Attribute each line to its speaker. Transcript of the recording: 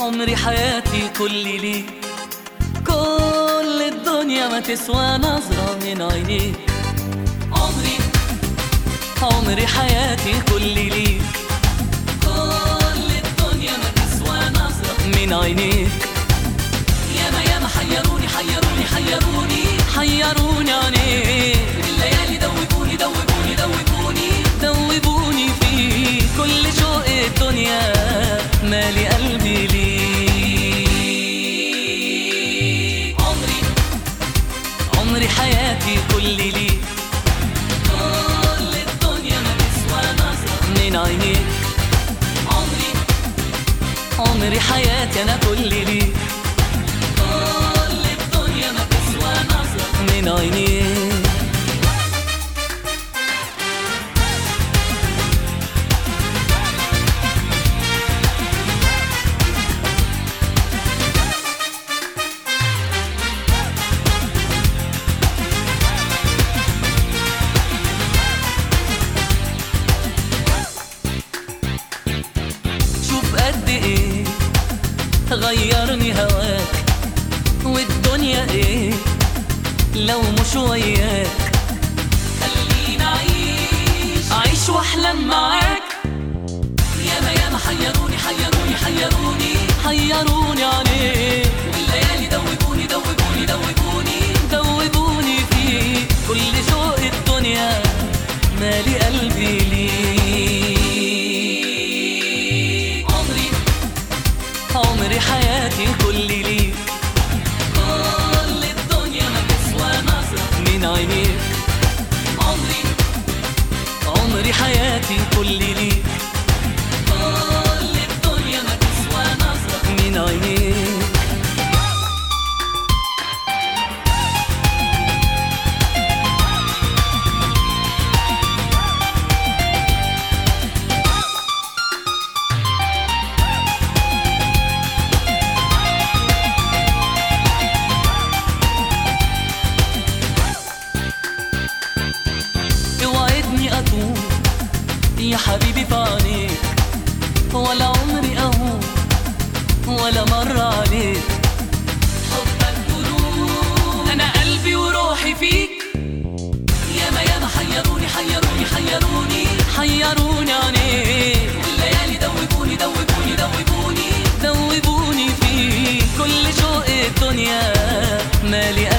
Speaker 1: عمري حياتي كل ليك كل الدنيا ما تسوى نظرة من عينيك عمري عمري حياتي كل ليك كل الدنيا ما تسوى نظرة من عينيك ياما ياما حيروني حيروني حيروني حيروني عينيك الليالي دوبوني دوبوني دوبوني دوبوني فيك كل شوق الدنيا مالي قلبي ليك عمري عمري حياتي كل ليك كل الدنيا ما تسوى نظرة من عينيك عمري عمري حياتي انا كل ليك كل الدنيا ما تسوى نظرة من عينيك شوف قد ايه غيرني هواك والدنيا ايه لو مش وياك خليني اعيش اعيش واحلم معاك ياما ياما حيروني حيروني حيروني حيروني عليك والليالي دوبوني دوبوني دوبوني دوبوني فيك كل شوق الدنيا مالي قلبي ليك عمري عمري حياتي كل ليك كل الدنيا ما تسوى نظرة من عينيك عمري عمري حياتي كل ليك كل الدنيا ما تسوى نظرة من عينيك اوعدني اكون يا حبيبي في عينيك ولا عمري اهون ولا مرة عليك حبك جنون انا قلبي وروحي فيك ياما ياما حيروني حيروني حيروني حيروني عليك والليالي دوبوني دوبوني دوبوني دوبوني فيك كل شوق الدنيا مالي